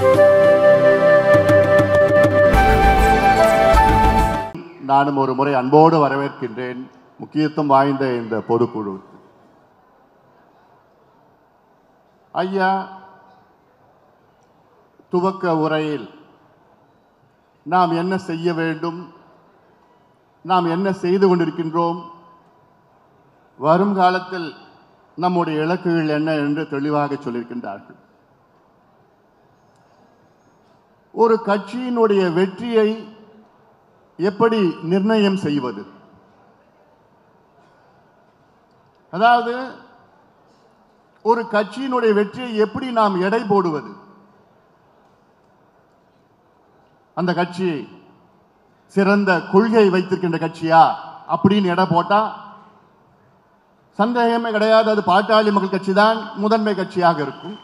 நானும் ஒரு முறை அன்போடு வரவேற்கின்றேன் முக்கியத்துவம் வாய்ந்த இந்த பொதுக்குழு ஐயா துவக்க உரையில் நாம் என்ன செய்ய வேண்டும் நாம் என்ன செய்து கொண்டிருக்கின்றோம் வரும் காலத்தில் நம்முடைய இலக்குகள் என்ன என்று தெளிவாக சொல்லியிருக்கின்றார்கள் ஒரு கட்சியினுடைய வெற்றியை எப்படி நிர்ணயம் செய்வது அதாவது ஒரு கட்சியினுடைய வெற்றியை எப்படி நாம் எடை போடுவது அந்த கட்சி சிறந்த கொள்கை வைத்திருக்கின்ற கட்சியா அப்படின்னு எடை போட்டா சந்தேகமே கிடையாது அது பாட்டாளி மக்கள் கட்சி தான் முதன்மை கட்சியாக இருக்கும்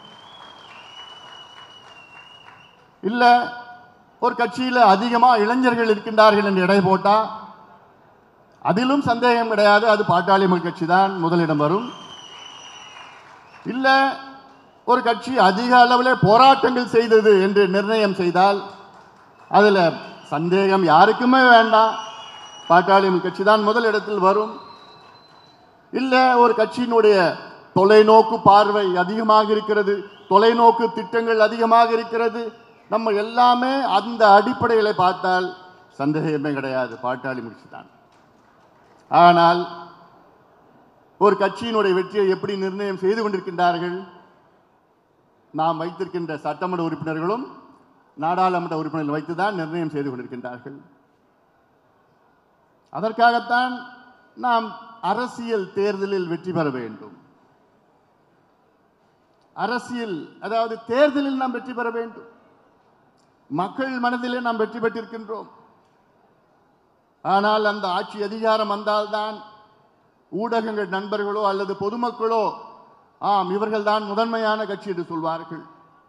இல்ல ஒரு கட்சியில அதிகமா இளைஞர்கள் இருக்கின்றார்கள் என்று எடை போட்டா அதிலும் சந்தேகம் கிடையாது அது பாட்டாளி மக்கள் கட்சி தான் முதலிடம் வரும் இல்ல ஒரு கட்சி அதிக அளவில் போராட்டங்கள் செய்தது என்று நிர்ணயம் செய்தால் அதுல சந்தேகம் யாருக்குமே வேண்டாம் பாட்டாளி மக்கள் கட்சி தான் முதல் இடத்தில் வரும் இல்ல ஒரு கட்சியினுடைய தொலைநோக்கு பார்வை அதிகமாக இருக்கிறது தொலைநோக்கு திட்டங்கள் அதிகமாக இருக்கிறது நம்ம எல்லாமே அந்த அடிப்படையில பார்த்தால் சந்தேகமே கிடையாது பாட்டாளி முடிச்சு தான் ஆனால் ஒரு கட்சியினுடைய வெற்றியை எப்படி நிர்ணயம் செய்து கொண்டிருக்கின்றார்கள் நாம் வைத்திருக்கின்ற சட்டமன்ற உறுப்பினர்களும் நாடாளுமன்ற உறுப்பினர்கள் வைத்துதான் நிர்ணயம் செய்து கொண்டிருக்கின்றார்கள் அதற்காகத்தான் நாம் அரசியல் தேர்தலில் வெற்றி பெற வேண்டும் அரசியல் அதாவது தேர்தலில் நாம் வெற்றி பெற வேண்டும் மக்கள் மனதிலே நாம் வெற்றி பெற்றிருக்கின்றோம் ஆனால் அந்த ஆட்சி அதிகாரம் வந்தால்தான் ஊடகங்கள் நண்பர்களோ அல்லது பொதுமக்களோ ஆம் இவர்கள்தான் முதன்மையான கட்சி என்று சொல்வார்கள்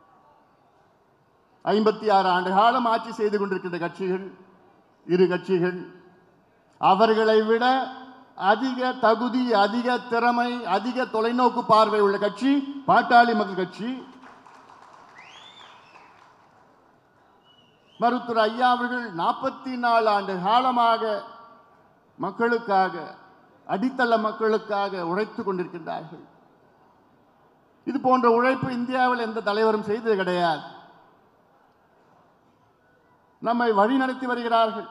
ஐம்பத்தி ஆறு ஆண்டு காலம் ஆட்சி செய்து கொண்டிருக்கின்ற கட்சிகள் இரு கட்சிகள் அவர்களை விட அதிக தகுதி அதிக திறமை அதிக தொலைநோக்கு பார்வை உள்ள கட்சி பாட்டாளி மக்கள் கட்சி மருத்துவர் ஐயா அவர்கள் நாற்பத்தி நாலு ஆண்டு காலமாக மக்களுக்காக அடித்தள மக்களுக்காக உழைத்துக் கொண்டிருக்கின்றார்கள் இது போன்ற உழைப்பு இந்தியாவில் எந்த தலைவரும் செய்தது கிடையாது நம்மை வழி நடத்தி வருகிறார்கள்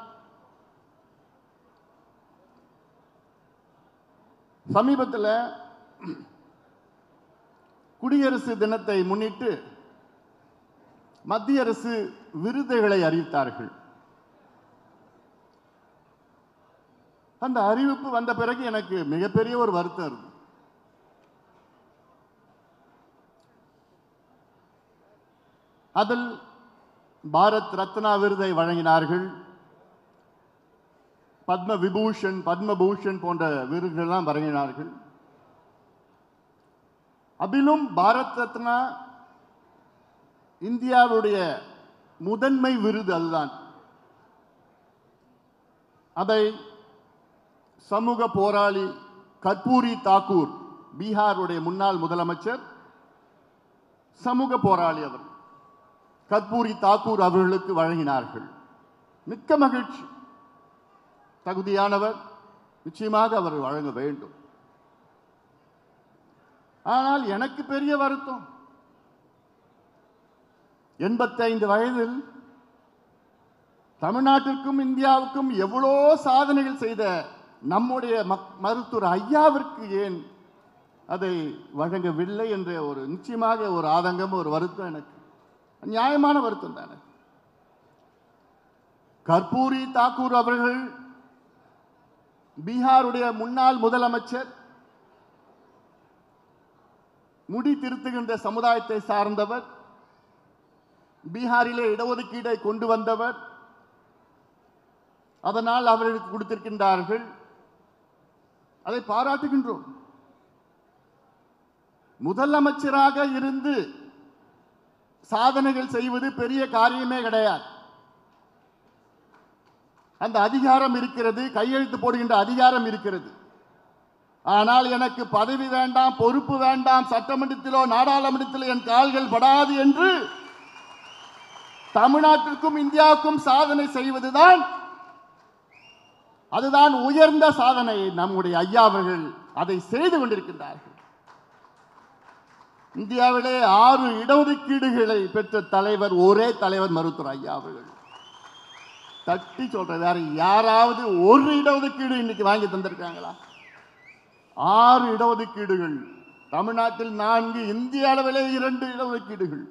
சமீபத்தில் குடியரசு தினத்தை முன்னிட்டு மத்திய அரசு விருதுகளை அறிவித்தார்கள் அந்த அறிவிப்பு வந்த பிறகு எனக்கு மிகப்பெரிய ஒரு வருத்தம் இருக்கு அதில் பாரத் ரத்னா விருதை வழங்கினார்கள் பத்ம விபூஷன் பத்மபூஷன் போன்ற விருதுகள்லாம் வழங்கினார்கள் அதிலும் பாரத் ரத்னா இந்தியாவுடைய முதன்மை விருது அதுதான் அதை சமூக போராளி கற்பூரி தாக்கூர் பீகாருடைய முன்னாள் முதலமைச்சர் சமூக போராளி அவர் கற்பூரி தாக்கூர் அவர்களுக்கு வழங்கினார்கள் மிக்க மகிழ்ச்சி தகுதியானவர் நிச்சயமாக அவர் வழங்க வேண்டும் ஆனால் எனக்கு பெரிய வருத்தம் எண்பத்தைந்து வயதில் தமிழ்நாட்டிற்கும் இந்தியாவுக்கும் எவ்வளோ சாதனைகள் செய்த நம்முடைய மக்- மருத்துவர் ஐயாவிற்கு ஏன் அதை வழங்கவில்லை என்ற ஒரு நிச்சயமாக ஒரு ஆதங்கம் ஒரு வருத்தம் எனக்கு நியாயமான வருத்தம் தானே கற்பூரி தாக்கூர் அவர்கள் பீகாருடைய முன்னாள் முதலமைச்சர் முடி திருத்துகின்ற சமுதாயத்தை சார்ந்தவர் பீகாரிலே இடஒதுக்கீடை கொண்டு வந்தவர் அதனால் அவர்களுக்கு கொடுத்திருக்கின்றார்கள் அதை பாராட்டுகின்றோம் முதலமைச்சராக இருந்து சாதனைகள் செய்வது பெரிய காரியமே கிடையாது அந்த அதிகாரம் இருக்கிறது கையெழுத்து போடுகின்ற அதிகாரம் இருக்கிறது ஆனால் எனக்கு பதவி வேண்டாம் பொறுப்பு வேண்டாம் சட்டமன்றத்திலோ நாடாளுமன்றத்திலோ என் கால்கள் படாது என்று தமிழ்நாட்டிற்கும் இந்தியாவுக்கும் சாதனை செய்வதுதான் அதுதான் உயர்ந்த சாதனை நம்முடைய ஐயா அவர்கள் அதை செய்து கொண்டிருக்கின்றார்கள் இந்தியாவிலே ஆறு இடஒதுக்கீடுகளை பெற்ற தலைவர் ஒரே தலைவர் மருத்துவர் ஐயா அவர்கள் தட்டி சொல்ற வேற யாராவது ஒரு இடஒதுக்கீடு இன்னைக்கு வாங்கி தந்திருக்காங்களா ஆறு இடஒதுக்கீடுகள் தமிழ்நாட்டில் நான்கு இந்திய அளவிலே இரண்டு இடஒதுக்கீடுகள்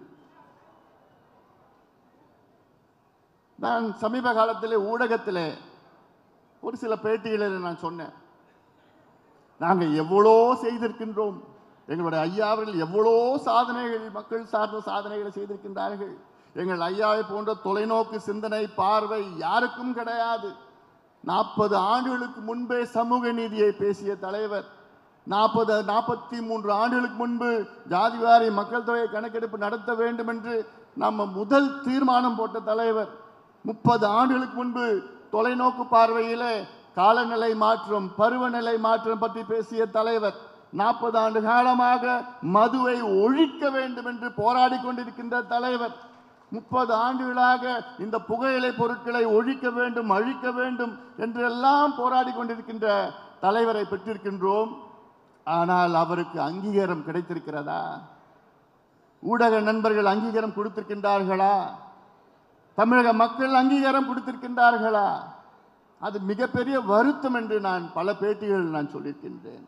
நான் சமீப காலத்திலே ஊடகத்திலே ஒரு சில பேட்டிகளில் நான் சொன்னேன் நாங்க எவ்வளோ செய்திருக்கின்றோம் எங்களுடைய ஐயா அவர்கள் எவ்வளோ சாதனைகள் மக்கள் சார்ந்த சாதனைகளை செய்திருக்கின்றார்கள் எங்கள் ஐயாவை போன்ற தொலைநோக்கு சிந்தனை பார்வை யாருக்கும் கிடையாது நாற்பது ஆண்டுகளுக்கு முன்பே சமூக நீதியை பேசிய தலைவர் நாற்பது நாற்பத்தி மூன்று ஆண்டுகளுக்கு முன்பு ஜாதிவாரி மக்கள் தொகை கணக்கெடுப்பு நடத்த வேண்டும் என்று நம்ம முதல் தீர்மானம் போட்ட தலைவர் முப்பது ஆண்டுகளுக்கு முன்பு தொலைநோக்கு பார்வையிலே காலநிலை மாற்றம் பருவநிலை மாற்றம் பற்றி பேசிய தலைவர் நாற்பது ஆண்டு காலமாக மதுவை ஒழிக்க வேண்டும் என்று போராடி கொண்டிருக்கின்ற தலைவர் முப்பது ஆண்டுகளாக இந்த புகையிலை பொருட்களை ஒழிக்க வேண்டும் அழிக்க வேண்டும் என்றெல்லாம் போராடி கொண்டிருக்கின்ற தலைவரை பெற்றிருக்கின்றோம் ஆனால் அவருக்கு அங்கீகாரம் கிடைத்திருக்கிறதா ஊடக நண்பர்கள் அங்கீகாரம் கொடுத்திருக்கின்றார்களா தமிழக மக்கள் அங்கீகாரம் கொடுத்திருக்கின்றார்களா அது மிகப்பெரிய வருத்தம் என்று நான் பல பேட்டிகள் நான் சொல்லியிருக்கின்றேன்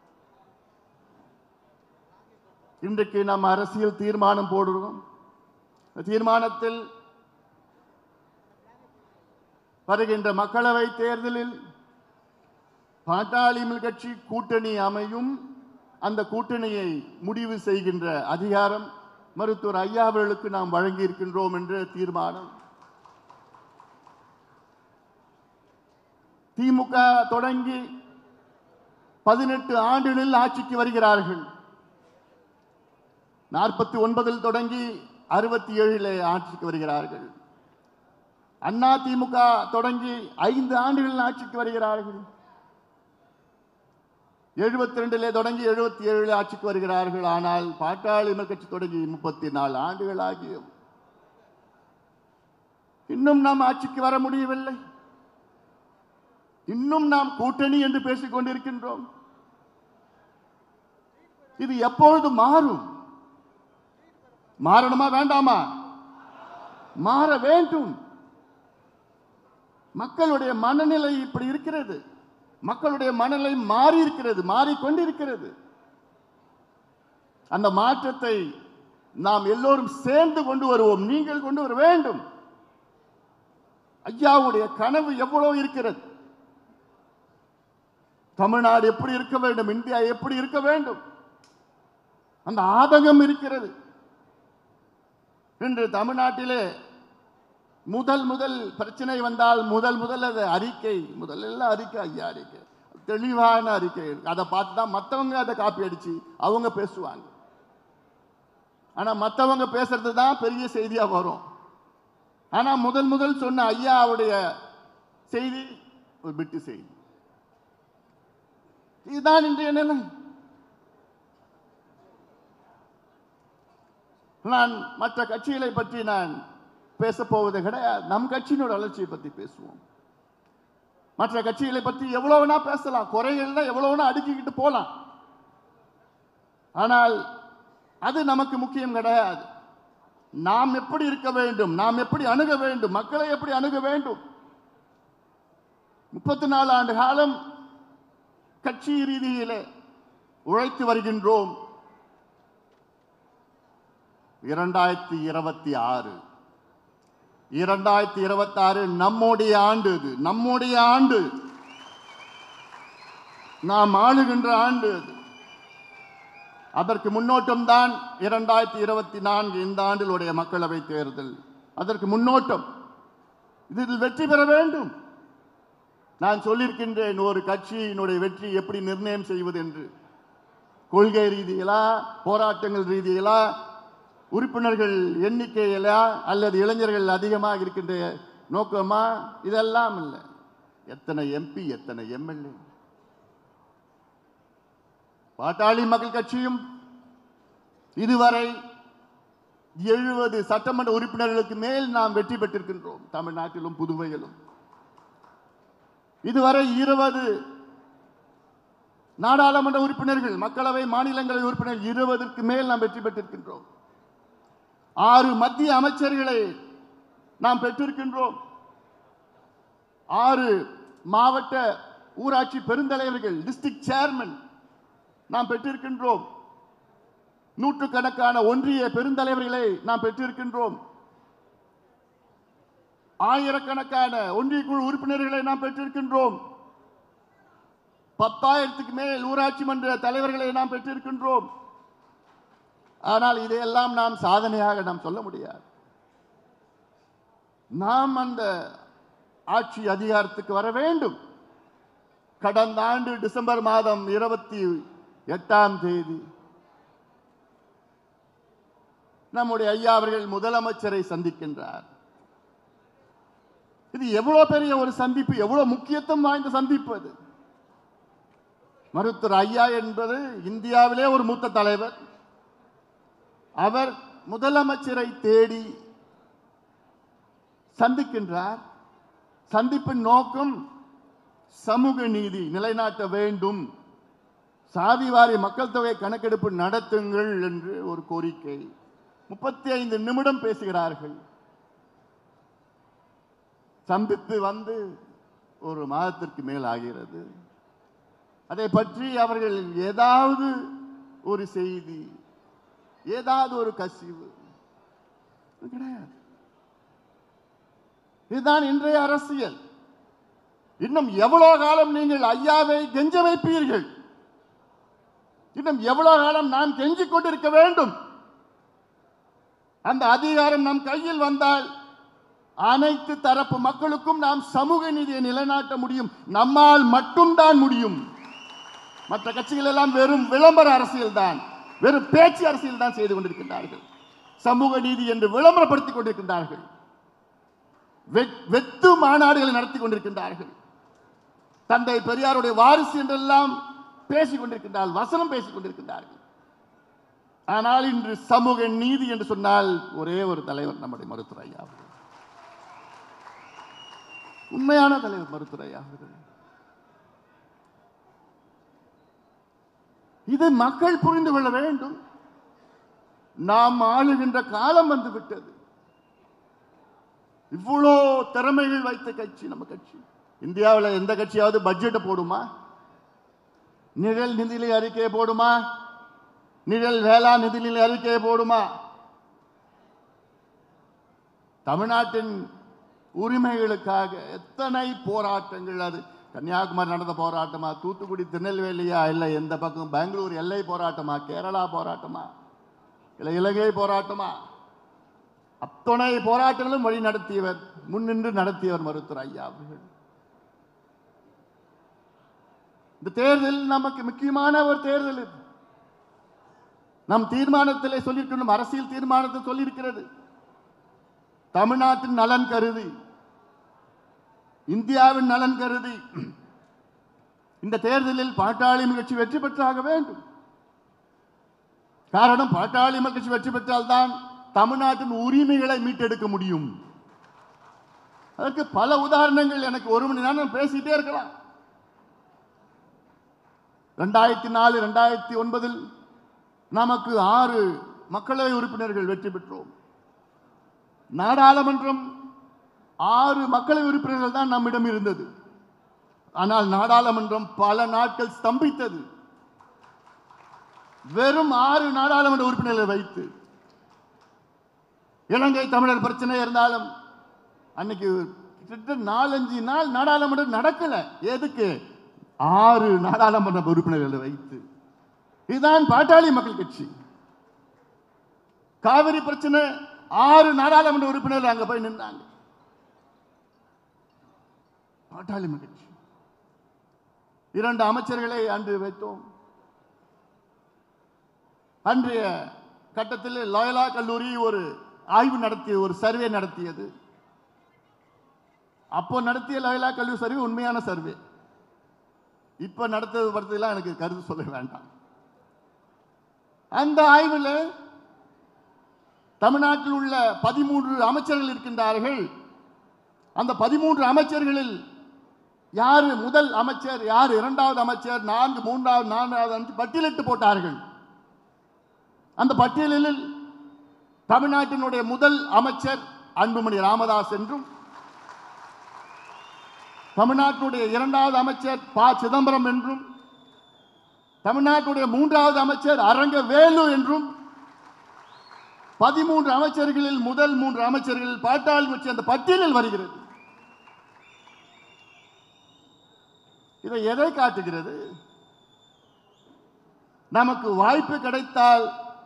இன்றைக்கு நாம் அரசியல் தீர்மானம் போடுறோம் இந்த தீர்மானத்தில் வருகின்ற மக்களவை தேர்தலில் பாட்டாளி மக்கள் கட்சி கூட்டணி அமையும் அந்த கூட்டணியை முடிவு செய்கின்ற அதிகாரம் மருத்துவர் ஐயா அவர்களுக்கு நாம் வழங்கி இருக்கின்றோம் என்ற தீர்மானம் திமுக தொடங்கி பதினெட்டு ஆண்டுகளில் ஆட்சிக்கு வருகிறார்கள் நாற்பத்தி ஒன்பதில் தொடங்கி அறுபத்தி ஏழிலே ஆட்சிக்கு வருகிறார்கள் அண்ணா திமுக தொடங்கி ஐந்து ஆண்டுகள் ஆட்சிக்கு வருகிறார்கள் எழுபத்தி ரெண்டிலே தொடங்கி எழுபத்தி ஏழு ஆட்சிக்கு வருகிறார்கள் ஆனால் பாட்டாளி மக்கள் கட்சி தொடங்கி முப்பத்தி நாலு ஆண்டுகள் ஆகியும் இன்னும் நாம் ஆட்சிக்கு வர முடியவில்லை இன்னும் நாம் கூட்டணி என்று பேசிக் கொண்டிருக்கின்றோம் இது எப்பொழுது மாறும் மாறணுமா வேண்டாமா மாற வேண்டும் மக்களுடைய மனநிலை இப்படி இருக்கிறது மக்களுடைய மனநிலை மாறி இருக்கிறது மாறிக்கொண்டிருக்கிறது அந்த மாற்றத்தை நாம் எல்லோரும் சேர்ந்து கொண்டு வருவோம் நீங்கள் கொண்டு வர வேண்டும் ஐயாவுடைய கனவு எவ்வளவு இருக்கிறது தமிழ்நாடு எப்படி இருக்க வேண்டும் இந்தியா எப்படி இருக்க வேண்டும் அந்த ஆதங்கம் இருக்கிறது இன்று தமிழ்நாட்டிலே முதல் முதல் பிரச்சனை வந்தால் முதல் முதல் அது அறிக்கை முதல்ல அறிக்கை ஐயா அறிக்கை தெளிவான அறிக்கை அதை பார்த்து தான் மற்றவங்க அதை காப்பி அடிச்சு அவங்க பேசுவாங்க ஆனா மற்றவங்க பேசுறது தான் பெரிய செய்தியா வரும் ஆனா முதல் முதல் சொன்ன ஐயாவுடைய செய்தி ஒரு பிட்டு செய்தி இதுதான் இன்றைய நிலை நான் மற்ற கட்சிகளை பற்றி நான் பேசப் போவது கிடையாது நம் கட்சியினோட வளர்ச்சியை பற்றி பேசுவோம் மற்ற கட்சிகளை பற்றி எவ்வளவுனா பேசலாம் குறைகள்னா எவ்வளவுனா அடுக்கிக்கிட்டு போலாம் ஆனால் அது நமக்கு முக்கியம் கிடையாது நாம் எப்படி இருக்க வேண்டும் நாம் எப்படி அணுக வேண்டும் மக்களை எப்படி அணுக வேண்டும் முப்பத்தி நாலு ஆண்டு காலம் கட்சி ரீதியிலே உழைத்து வருகின்றோம் இரண்டாயிரத்தி இருபத்தி ஆறு இரண்டாயிரத்தி இருபத்தி ஆறு நம்முடைய ஆண்டு இது நம்முடைய ஆண்டு நாம் ஆளுகின்ற ஆண்டு அது அதற்கு முன்னோட்டம் தான் இரண்டாயிரத்தி இருபத்தி நான்கு இந்த ஆண்டிலுடைய மக்களவை தேர்தல் அதற்கு முன்னோட்டம் இதில் வெற்றி பெற வேண்டும் நான் சொல்லியிருக்கின்றேன் ஒரு கட்சியினுடைய வெற்றி எப்படி நிர்ணயம் செய்வது என்று கொள்கை ரீதியிலா போராட்டங்கள் ரீதியிலா உறுப்பினர்கள் எண்ணிக்கையிலா அல்லது இளைஞர்கள் அதிகமாக இருக்கின்ற நோக்கமா இதெல்லாம் இல்லை எத்தனை எம்பி எத்தனை எம்எல்ஏ பாட்டாளி மக்கள் கட்சியும் இதுவரை எழுபது சட்டமன்ற உறுப்பினர்களுக்கு மேல் நாம் வெற்றி பெற்றிருக்கின்றோம் தமிழ்நாட்டிலும் புதுவையிலும் இதுவரை இருபது நாடாளுமன்ற உறுப்பினர்கள் மக்களவை மாநிலங்களவை உறுப்பினர்கள் இருபதற்கு மேல் நாம் வெற்றி பெற்றிருக்கின்றோம் ஆறு மத்திய அமைச்சர்களை நாம் பெற்றிருக்கின்றோம் ஆறு மாவட்ட ஊராட்சி பெருந்தலைவர்கள் டிஸ்ட்ரிக்ட் சேர்மன் நாம் பெற்றிருக்கின்றோம் நூற்றுக்கணக்கான ஒன்றிய பெருந்தலைவர்களை நாம் பெற்றிருக்கின்றோம் ஆயிரக்கணக்கான ஒன்றிய குழு உறுப்பினர்களை நாம் பெற்றிருக்கின்றோம் பத்தாயிரத்துக்கு மேல் ஊராட்சி மன்ற தலைவர்களை நாம் பெற்றிருக்கின்றோம் ஆனால் இதையெல்லாம் நாம் சாதனையாக நாம் சொல்ல முடியாது நாம் அந்த ஆட்சி அதிகாரத்துக்கு வர வேண்டும் கடந்த ஆண்டு டிசம்பர் மாதம் இருபத்தி எட்டாம் தேதி நம்முடைய ஐயா அவர்கள் முதலமைச்சரை சந்திக்கின்றார் இது எவ்வளவு பெரிய ஒரு சந்திப்பு எவ்வளவு முக்கியத்துவம் வாய்ந்த சந்திப்பு அது மருத்துவர் ஐயா என்பது இந்தியாவிலே ஒரு மூத்த தலைவர் அவர் முதலமைச்சரை தேடி சந்திக்கின்றார் சந்திப்பின் நோக்கம் சமூக நீதி நிலைநாட்ட வேண்டும் சாதிவாரி மக்கள் தொகை கணக்கெடுப்பு நடத்துங்கள் என்று ஒரு கோரிக்கை முப்பத்தி ஐந்து நிமிடம் பேசுகிறார்கள் சந்தித்து வந்து ஒரு மாதத்திற்கு மேல் ஆகிறது அதை பற்றி அவர்கள் ஏதாவது ஒரு செய்தி ஏதாவது ஒரு கசிவு கிடையாது இதுதான் இன்றைய அரசியல் இன்னும் எவ்வளவு காலம் நீங்கள் ஐயாவை கெஞ்ச வைப்பீர்கள் இன்னும் எவ்வளவு காலம் நாம் கெஞ்சிக் கொண்டிருக்க வேண்டும் அந்த அதிகாரம் நம் கையில் வந்தால் அனைத்து தரப்பு மக்களுக்கும் நாம் சமூக நீதியை நிலைநாட்ட முடியும் நம்மால் மட்டும்தான் முடியும் மற்ற கட்சிகள் எல்லாம் வெறும் விளம்பர அரசியல் தான் வெறும் பேச்சு அரசியல் தான் செய்து கொண்டிருக்கின்றார்கள் சமூக நீதி என்று விளம்பரப்படுத்திக் கொண்டிருக்கின்றார்கள் வெ- வெத்து மாநாடுகளை நடத்தி கொண்டிருக்கின்றார்கள் தந்தை பெரியாருடைய வாரிசு என்றெல்லாம் பேசிக் கொண்டிருக்கின்றார்கள் வசனம் பேசிக் கொண்டிருக்கின்றார்கள் ஆனால் இன்று சமூக நீதி என்று சொன்னால் ஒரே ஒரு தலைவர் நம்முடைய மருத்துவர் ஐயா அவர்கள். உண்மையான தலைவர் மருத்துவர் ஐயா அவர்கள். இதை மக்கள் புரிந்து கொள்ள வேண்டும் நாம் ஆளுகின்ற காலம் வந்து விட்டது இவ்வளோ திறமைகள் வைத்த கட்சி நம்ம கட்சி இந்தியாவில் எந்த கட்சியாவது பட்ஜெட்டை போடுமா நிழல் நிதிநிலை அறிக்கையை போடுமா நிழல் வேளாண் நிதிநிலை அறிக்கையை போடுமா தமிழ்நாட்டின் உரிமைகளுக்காக எத்தனை போராட்டங்கள் அது கன்னியாகுமரி நடந்த போராட்டமா தூத்துக்குடி திருநெல்வேலியா இல்லை எந்த பக்கம் பெங்களூர் எல்லை போராட்டமா கேரளா போராட்டமா இல்லை இலங்கை போராட்டமா அத்தனை போராட்டங்களும் வழி நடத்தியவர் முன்னின்று நடத்தியவர் மருத்துவர் ஐயா அவர்கள் இந்த தேர்தல் நமக்கு முக்கியமான ஒரு தேர்தல் இது நம் தீர்மானத்திலே சொல்லியிருக்கணும் அரசியல் தீர்மானத்தில் சொல்லியிருக்கிறது தமிழ்நாட்டின் நலன் கருதி இந்தியாவின் நலன் கருதி இந்த தேர்தலில் பாட்டாளி கட்சி வெற்றி பெற்றாக வேண்டும் காரணம் பாட்டாளி கட்சி வெற்றி பெற்றால்தான் தமிழ்நாட்டின் உரிமைகளை மீட்டெடுக்க முடியும் அதற்கு பல உதாரணங்கள் எனக்கு ஒரு மணி நேரம் பேசிட்டே இருக்கலாம் ரெண்டாயிரத்தி நாலு ரெண்டாயிரத்தி ஒன்பதில் நமக்கு ஆறு மக்களவை உறுப்பினர்கள் வெற்றி பெற்றோம் நாடாளுமன்றம் ஆறு மக்களவை உறுப்பினர்கள் தான் நம்மிடம் இருந்தது ஆனால் நாடாளுமன்றம் பல நாட்கள் ஸ்தம்பித்தது வெறும் ஆறு நாடாளுமன்ற உறுப்பினர்களை வைத்து இலங்கை தமிழர் பிரச்சனை இருந்தாலும் அன்னைக்கு கிட்டத்தட்ட நாலஞ்சு நாள் நாடாளுமன்றம் நடக்கல எதுக்கு ஆறு நாடாளுமன்ற உறுப்பினர்களை வைத்து இதுதான் பாட்டாளி மக்கள் கட்சி காவிரி பிரச்சனை ஆறு நாடாளுமன்ற உறுப்பினர்கள் அங்க போய் நின்றாங்க பாட்டாளி மக்கள் கட்சி இரண்டு அமைச்சர்களை அன்று வைத்தோம் அன்றைய கட்டத்தில் லோயலா கல்லூரி ஒரு ஆய்வு நடத்திய ஒரு சர்வே நடத்தியது அப்போ நடத்திய லோயலா கல்லூரி சர்வே உண்மையான சர்வே இப்ப நடத்தது படுத்ததெல்லாம் எனக்கு கருத்து சொல்ல வேண்டாம் அந்த ஆய்வில் தமிழ்நாட்டில் உள்ள பதிமூன்று அமைச்சர்கள் இருக்கின்றார்கள் அந்த பதிமூன்று அமைச்சர்களில் யாரு முதல் அமைச்சர் யார் இரண்டாவது அமைச்சர் நான்கு மூன்றாவது நான்காவது அமைச்சர் பட்டியலிட்டு போட்டார்கள் அந்த பட்டியலில் தமிழ்நாட்டினுடைய முதல் அமைச்சர் அன்புமணி ராமதாஸ் என்றும் தமிழ்நாட்டுடைய இரண்டாவது அமைச்சர் ப சிதம்பரம் என்றும் தமிழ்நாட்டுடைய மூன்றாவது அமைச்சர் அரங்க வேலு என்றும் பதிமூன்று அமைச்சர்களில் முதல் மூன்று அமைச்சர்களில் பாட்டாளி கட்சி அந்த பட்டியலில் வருகிறது இதை எதை காட்டுகிறது நமக்கு வாய்ப்பு கிடைத்தால்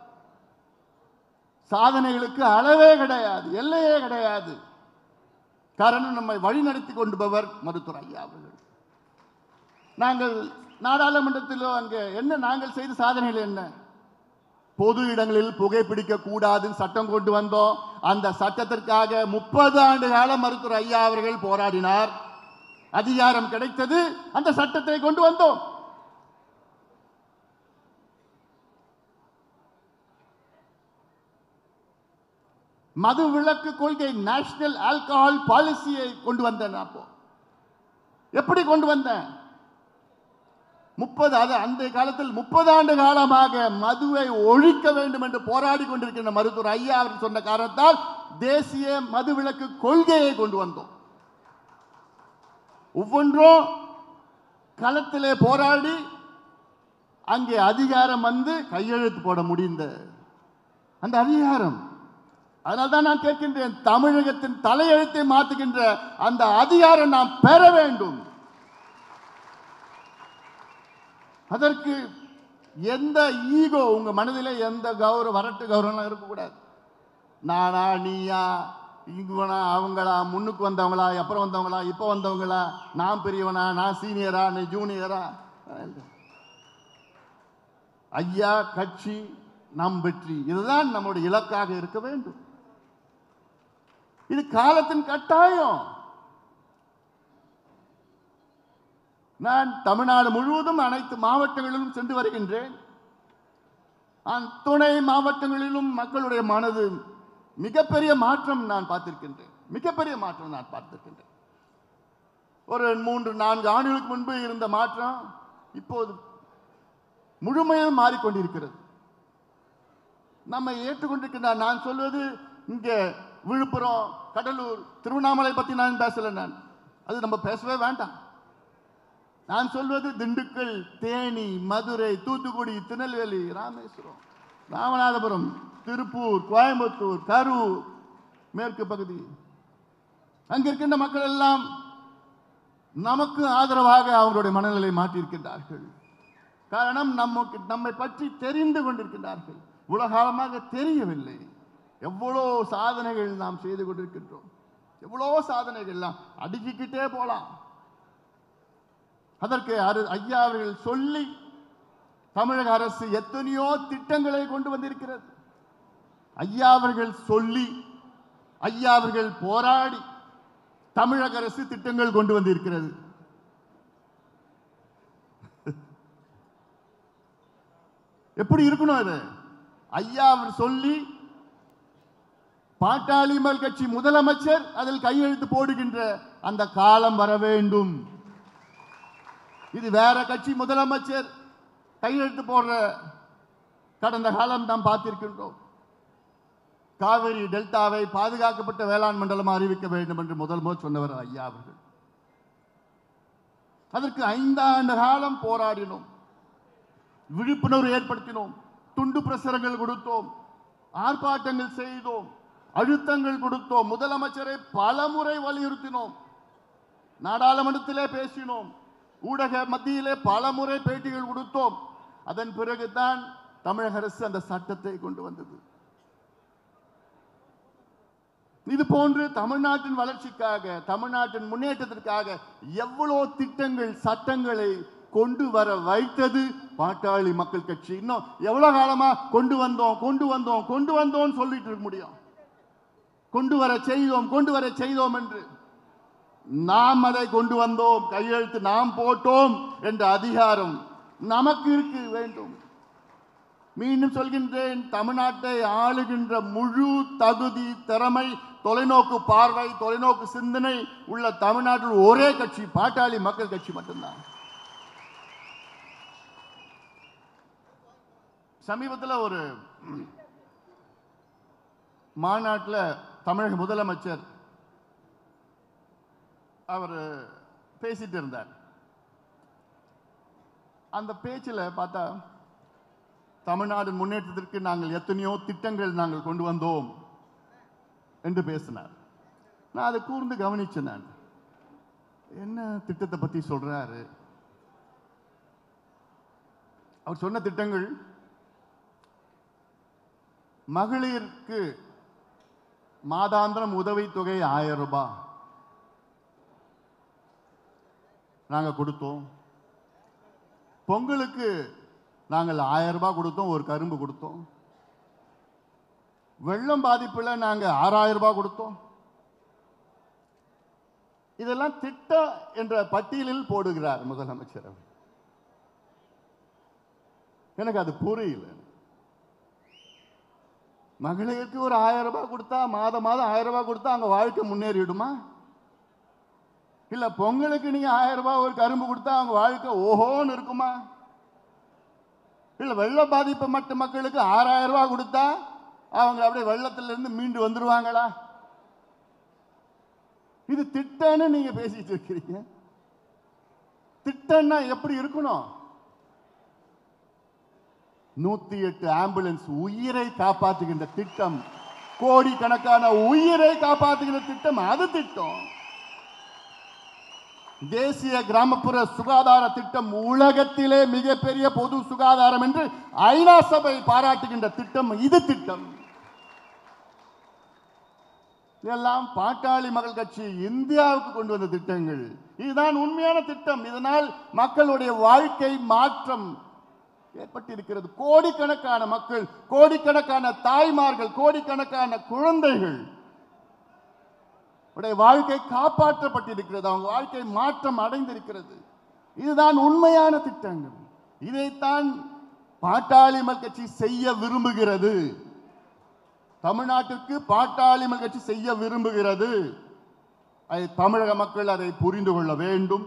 சாதனைகளுக்கு அளவே கிடையாது எல்லையே கிடையாது காரணம் நம்மை வழிநடத்தி கொண்டுபவர் மருத்துவர் ஐயா அவர்கள் நாங்கள் நாடாளுமன்றத்திலோ அங்கே என்ன நாங்கள் செய்த சாதனைகள் என்ன பொது இடங்களில் புகைப்பிடிக்க கூடாதுன்னு சட்டம் கொண்டு வந்தோம் அந்த சட்டத்திற்காக முப்பது ஆண்டு காலம் மருத்துவர் ஐயா அவர்கள் போராடினார் அதிகாரம் கிடைத்தது அந்த சட்டத்தை கொண்டு வந்தோம் மது விலக்கு கொள்கை நேஷனல் ஆல்கஹால் பாலிசியை கொண்டு வந்தேன் அப்போ எப்படி கொண்டு வந்தேன் முப்பது அது அந்த காலத்தில் முப்பது ஆண்டு காலமாக மதுவை ஒழிக்க வேண்டும் என்று போராடி கொண்டிருக்கின்ற மருத்துவர் ஐயா அவர் சொன்ன காரணத்தால் தேசிய மதுவிலக்கு கொள்கையை கொண்டு வந்தோம் ஒவ்வொன்றும் களத்திலே போராடி அங்கே அதிகாரம் வந்து கையெழுத்து போட முடிந்த அந்த அதிகாரம் அதனால தான் நான் கேட்கின்றேன் தமிழகத்தின் தலையெழுத்தை மாற்றுகின்ற அந்த அதிகாரம் நாம் பெற வேண்டும் அதற்கு எந்த ஈகோ உங்க மனதிலே எந்த கௌரவ வரட்டு கௌரவம் இருக்கக்கூடாது நானா நீயா இவனா அவங்களா முன்னுக்கு வந்தவங்களா அப்புறம் வந்தவங்களா இப்போ வந்தவங்களா நான் பெரியவனா நான் சீனியரா நீ ஜூனியரா இல்ல. ஐயா கட்சி நம் வெற்றி இதுதான் நம்முடைய இலக்காக இருக்க வேண்டும் இது காலத்தின் கட்டாயம் நான் தமிழ்நாடு முழுவதும் அனைத்து மாவட்டங்களிலும் சென்று வருகின்றேன் நான் துணை மாவட்டங்களிலும் மக்களுடைய மனது மிகப்பெரிய மாற்றம் நான் பார்த்திருக்கின்றேன் மிகப்பெரிய மாற்றம் நான் பார்த்திருக்கின்றேன் ஒரு மூன்று நான்கு ஆண்டுகளுக்கு முன்பு இருந்த மாற்றம் இப்போது முழுமையாக மாறிக்கொண்டிருக்கிறது நம்மை ஏற்றுக்கொண்டிருக்கின்ற நான் சொல்வது இங்கே விழுப்புரம் கடலூர் திருவண்ணாமலை பற்றி நான் பேசல நான் அது நம்ம பேசவே வேண்டாம் நான் சொல்வது திண்டுக்கல் தேனி மதுரை தூத்துக்குடி திருநெல்வேலி ராமேஸ்வரம் ராமநாதபுரம் திருப்பூர் கோயம்புத்தூர் கரூர் மேற்கு பகுதி அங்க இருக்கின்ற மக்கள் எல்லாம் நமக்கு ஆதரவாக அவர்களுடைய மனநிலை மாற்றியிருக்கின்றார்கள் காரணம் நமக்கு நம்மை பற்றி தெரிந்து கொண்டிருக்கின்றார்கள் உலகாலமாக தெரியவில்லை எவ்வளோ சாதனைகள் நாம் செய்து கொண்டிருக்கின்றோம் எவ்வளோ சாதனைகள் நாம் அடுக்கிக்கிட்டே போலாம் அதற்கு அரு ஐயா அவர்கள் சொல்லி தமிழக அரசு எத்தனையோ திட்டங்களை கொண்டு வந்திருக்கிறது ஐயா அவர்கள் சொல்லி ஐயா அவர்கள் போராடி தமிழக அரசு திட்டங்கள் கொண்டு வந்திருக்கிறது எப்படி இருக்கணும் அது ஐயா அவர் சொல்லி பாட்டாளி மக்கள் கட்சி முதலமைச்சர் அதில் கையெழுத்து போடுகின்ற அந்த காலம் வர வேண்டும் இது வேற கட்சி முதலமைச்சர் கையெழுத்து போடுற கடந்த காலம் நாம் பார்த்திருக்கின்றோம் காவிரி டெல்டாவை பாதுகாக்கப்பட்ட வேளாண் மண்டலமாக அறிவிக்க வேண்டும் என்று முதல் முதல் சொன்னவர் ஐயா அவர்கள் அதற்கு ஐந்தாண்டு காலம் போராடினோம் விழிப்புணர்வு ஏற்படுத்தினோம் துண்டு பிரசுரங்கள் கொடுத்தோம் ஆர்ப்பாட்டங்கள் செய்தோம் அழுத்தங்கள் கொடுத்தோம் முதலமைச்சரை பலமுறை வலியுறுத்தினோம் நாடாளுமன்றத்திலே பேசினோம் ஊடக மத்தியிலே பலமுறை பேட்டிகள் கொடுத்தோம் அதன் பிறகுதான் தமிழக அரசு அந்த சட்டத்தை கொண்டு வந்தது இது போன்று தமிழ்நாட்டின் வளர்ச்சிக்காக தமிழ்நாட்டின் முன்னேற்றத்திற்காக எவ்வளோ திட்டங்கள் சட்டங்களை கொண்டு வர வைத்தது பாட்டாளி மக்கள் கட்சி இன்னும் எவ்வளவு காலமா கொண்டு வந்தோம் கொண்டு வந்தோம் கொண்டு வந்தோம் சொல்லிட்டு இருக்க முடியும் கொண்டு வர செய்தோம் கொண்டு வர செய்தோம் என்று நாம் அதை கொண்டு வந்தோம் கையெழுத்து நாம் போட்டோம் என்ற அதிகாரம் நமக்கு இருக்கு வேண்டும் மீண்டும் சொல்கின்றேன் தமிழ்நாட்டை ஆளுகின்ற முழு தகுதி திறமை தொலைநோக்கு பார்வை தொலைநோக்கு சிந்தனை உள்ள தமிழ்நாட்டில் ஒரே கட்சி பாட்டாளி மக்கள் கட்சி மட்டும்தான் சமீபத்தில் ஒரு மாநாட்டில் தமிழக முதலமைச்சர் அவர் பேசிட்டு இருந்தார் அந்த பேச்சில் பார்த்தா தமிழ்நாடு முன்னேற்றத்திற்கு நாங்கள் எத்தனையோ திட்டங்கள் நாங்கள் கொண்டு வந்தோம் என்று பேசினார் நான் அதை கூர்ந்து கவனிச்சேன் நான் என்ன திட்டத்தை பத்தி சொல்றாரு அவர் சொன்ன திட்டங்கள் மகளிருக்கு மாதாந்திரம் உதவித்தொகை ஆயிரம் ரூபாய் நாங்க கொடுத்தோம் பொங்கலுக்கு நாங்கள் ஆயிரம் ரூபாய் கொடுத்தோம் ஒரு கரும்பு கொடுத்தோம் வெள்ளம் பாதிப்புல நாங்க ஆறாயிரம் ரூபாய் கொடுத்தோம் இதெல்லாம் திட்டம் என்ற பட்டியலில் போடுகிறார் முதலமைச்சர் அவர். எனக்கு அது புரியல மகளிருக்கு ஒரு ஆயிரம் ரூபாய் கொடுத்தா மாதம் மாதம் ஆயிரம் ரூபாய் கொடுத்தா அங்க வாழ்க்கை முன்னேறிடுமா இல்ல பொங்கலுக்கு நீங்க ஆயிரம் ரூபாய் ஒரு கரும்பு கொடுத்தா அவங்க வாழ்க்கை ஓஹோன்னு இருக்குமா இல்ல வெள்ள பாதிப்பு மற்ற மக்களுக்கு ஆறாயிரம் ரூபாய் கொடுத்தா அவங்க அப்படியே வெள்ளத்துல இருந்து மீண்டு வந்துருவாங்களா இது திட்டம்னு நீங்க பேசிட்டு இருக்கிறீங்க திட்டம்னா எப்படி இருக்கணும் நூத்தி எட்டு ஆம்புலன்ஸ் உயிரை காப்பாற்றுகின்ற திட்டம் கோடிக்கணக்கான உயிரை காப்பாற்றுகின்ற திட்டம் அது திட்டம் தேசிய கிராமப்புற சுகாதார திட்டம் உலகத்திலே மிகப்பெரிய பொது சுகாதாரம் என்று ஐநா சபை பாராட்டுகின்ற திட்டம் இது திட்டம் இதெல்லாம் பாட்டாளி மக்கள் கட்சி இந்தியாவுக்கு கொண்டு வந்த திட்டங்கள் இதுதான் உண்மையான திட்டம் இதனால் மக்களுடைய வாழ்க்கை மாற்றம் ஏற்பட்டிருக்கிறது கோடிக்கணக்கான மக்கள் கோடிக்கணக்கான தாய்மார்கள் கோடிக்கணக்கான குழந்தைகள் உடைய வாழ்க்கை காப்பாற்றப்பட்டிருக்கிறது அவங்க வாழ்க்கை மாற்றம் அடைந்திருக்கிறது இதுதான் உண்மையான திட்டங்கள் இதைத்தான் பாட்டாளி மக்கள் கட்சி செய்ய விரும்புகிறது தமிழ்நாட்டுக்கு பாட்டாளி மக்கள் கட்சி செய்ய விரும்புகிறது அதை தமிழக மக்கள் அதை புரிந்து கொள்ள வேண்டும்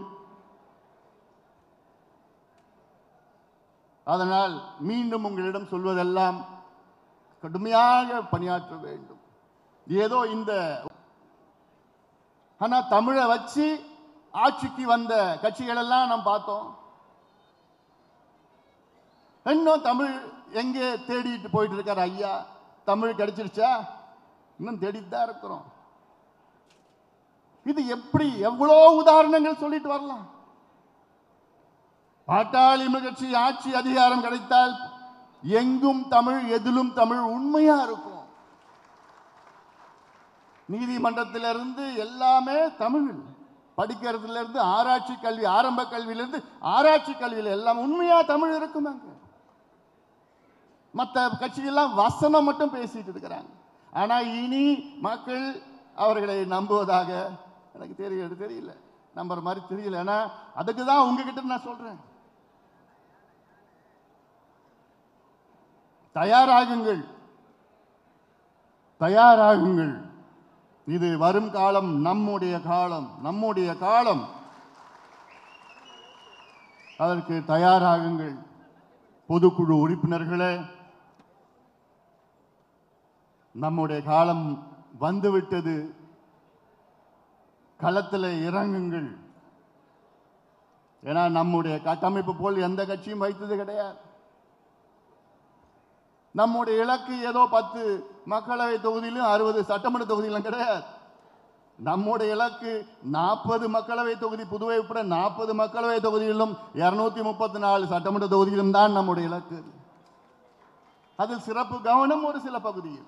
அதனால் மீண்டும் உங்களிடம் சொல்வதெல்லாம் கடுமையாக பணியாற்ற வேண்டும் ஏதோ இந்த ஆனா தமிழை வச்சு ஆட்சிக்கு வந்த கட்சிகள் எல்லாம் நாம் பார்த்தோம் இன்னும் தமிழ் எங்கே தேடிட்டு போயிட்டு இருக்காரு ஐயா தமிழ் கிடைச்சிருச்சா இன்னும் தேடிட்டு தான் இருக்கிறோம் இது எப்படி எவ்வளோ உதாரணங்கள் சொல்லிட்டு வரலாம் பாட்டாளி கட்சி ஆட்சி அதிகாரம் கிடைத்தால் எங்கும் தமிழ் எதிலும் தமிழ் உண்மையா இருக்கும் நீதிமன்றத்திலிருந்து எல்லாமே தமிழ் படிக்கிறதுல இருந்து ஆராய்ச்சி கல்வி ஆரம்ப கல்வியிலிருந்து ஆராய்ச்சி கல்வியில எல்லாம் உண்மையா தமிழ் இருக்கும் அங்க மற்ற கட்சியெல்லாம் வசனம் மட்டும் பேசிட்டு இருக்கிறாங்க ஆனா இனி மக்கள் அவர்களை நம்புவதாக எனக்கு தெரியல தெரியல நம்புற மாதிரி தெரியல ஏன்னா அதுக்கு தான் உங்ககிட்ட நான் சொல்றேன் தயாராகுங்கள் தயாராகுங்கள் இது வரும் காலம் நம்முடைய காலம் நம்முடைய காலம் அதற்கு தயாராகுங்கள் பொதுக்குழு உறுப்பினர்களே நம்முடைய காலம் வந்துவிட்டது களத்தில் இறங்குங்கள் ஏன்னா நம்முடைய கட்டமைப்பு போல் எந்த கட்சியும் வைத்தது கிடையாது நம்முடைய இலக்கு ஏதோ பத்து மக்களவை தொகுதியிலும் அறுபது சட்டமன்ற தொகுதியிலும் கிடையாது நம்முடைய இலக்கு நாற்பது மக்களவை தொகுதி புதுவை உட்பட நாற்பது மக்களவை தொகுதியிலும் இருநூத்தி முப்பத்தி நாலு சட்டமன்ற தொகுதியிலும் தான் நம்முடைய இலக்கு அதில் சிறப்பு கவனம் ஒரு சில பகுதியில்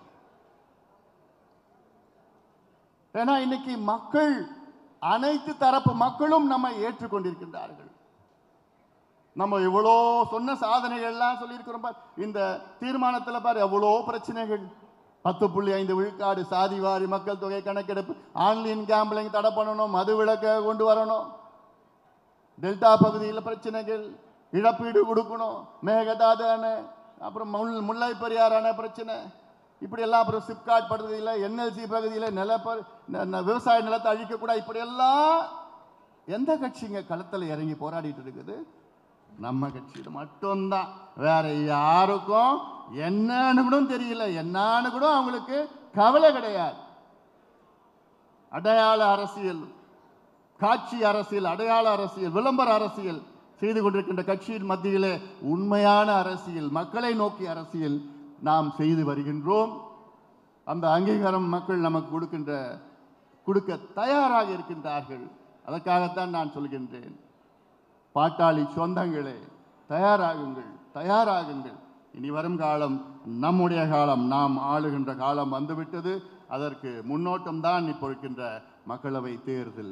ஏன்னா இன்னைக்கு மக்கள் அனைத்து தரப்பு மக்களும் நம்மை ஏற்றுக்கொண்டிருக்கின்றார்கள் நம்ம இவ்வளோ சொன்ன சாதனைகள் எல்லாம் சொல்லியிருக்கிறோம் பார் இந்த தீர்மானத்தில் பார் எவ்வளோ பிரச்சனைகள் பத்து புள்ளி ஐந்து விழுக்காடு சாதி வாரி மக்கள் தொகை கணக்கெடுப்பு ஆன்லைன் கேம்பிளிங் தடை பண்ணணும் மது விலக்க கொண்டு வரணும் டெல்டா பகுதியில் பிரச்சனைகள் இழப்பீடு கொடுக்கணும் மேகதாதான அப்புறம் முல் முல்லை பெரியார் அணை பிரச்சனை இப்படி எல்லாம் அப்புறம் சிப்காட் பகுதியில் என்எல்சி பகுதியில் நிலப்ப ந- ந- விவசாய நிலத்தை அழிக்கக்கூடாது இப்படி எல்லாம் எந்த கட்சிங்க களத்தில் இறங்கி போராடிட்டு இருக்குது நம்ம கட்சியில் மட்டும்தான் வேற யாருக்கும் என்னன்னு கூட தெரியல என்னன்னு கூட அவங்களுக்கு கவலை கிடையாது அடையாள அரசியல் காட்சி அரசியல் அடையாள அரசியல் விளம்பர அரசியல் செய்து கொண்டிருக்கின்ற கட்சியின் மத்தியிலே உண்மையான அரசியல் மக்களை நோக்கிய அரசியல் நாம் செய்து வருகின்றோம் அந்த அங்கீகாரம் மக்கள் நமக்கு கொடுக்கின்ற கொடுக்க தயாராக இருக்கின்றார்கள் அதற்காகத்தான் நான் சொல்கின்றேன் பாட்டாளி சொந்தங்களே தயாராகுங்கள் தயாராகுங்கள் இனி வரும் காலம் நம்முடைய காலம் நாம் ஆளுகின்ற காலம் வந்துவிட்டது அதற்கு முன்னோட்டம் தான் இப்போ இருக்கின்ற மக்களவை தேர்தல்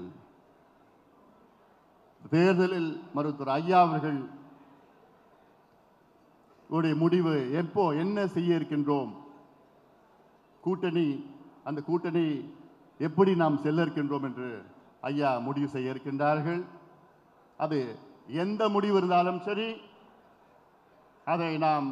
தேர்தலில் மருத்துவர் ஐயா அவர்கள் உடைய முடிவு எப்போ என்ன செய்ய இருக்கின்றோம் கூட்டணி அந்த கூட்டணி எப்படி நாம் செல்ல இருக்கின்றோம் என்று ஐயா முடிவு செய்ய இருக்கின்றார்கள் அது எந்த முடிவு இருந்தாலும் சரி அதை நாம்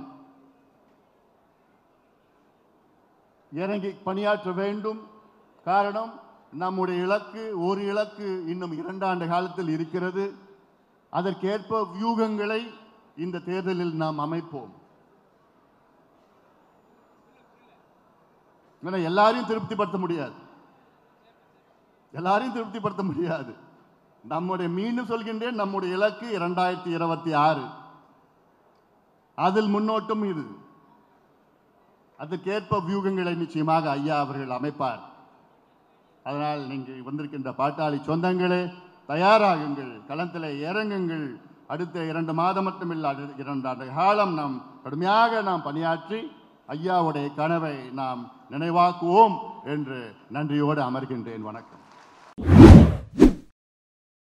இறங்கி பணியாற்ற வேண்டும் காரணம் நம்முடைய இலக்கு ஒரு இலக்கு இன்னும் இரண்டாண்டு காலத்தில் இருக்கிறது அதற்கேற்ப வியூகங்களை இந்த தேர்தலில் நாம் அமைப்போம் ஏன்னா எல்லாரையும் திருப்திப்படுத்த முடியாது எல்லாரையும் திருப்திப்படுத்த முடியாது நம்முடைய மீண்டும் சொல்கின்றேன் நம்முடைய இலக்கு இரண்டாயிரத்தி இருபத்தி ஆறு அதில் முன்னோட்டம் இது அதற்கேற்ப வியூகங்களை நிச்சயமாக ஐயா அவர்கள் அமைப்பார் அதனால் நீங்கள் வந்திருக்கின்ற பாட்டாளி சொந்தங்களே தயாராகுங்கள் களத்தில் இறங்குங்கள் அடுத்த இரண்டு மாதம் மட்டுமில்லை அடுத்த இரண்டு ஆண்டு காலம் நாம் கடுமையாக நாம் பணியாற்றி ஐயாவுடைய கனவை நாம் நினைவாக்குவோம் என்று நன்றியோடு அமர்கின்றேன் வணக்கம்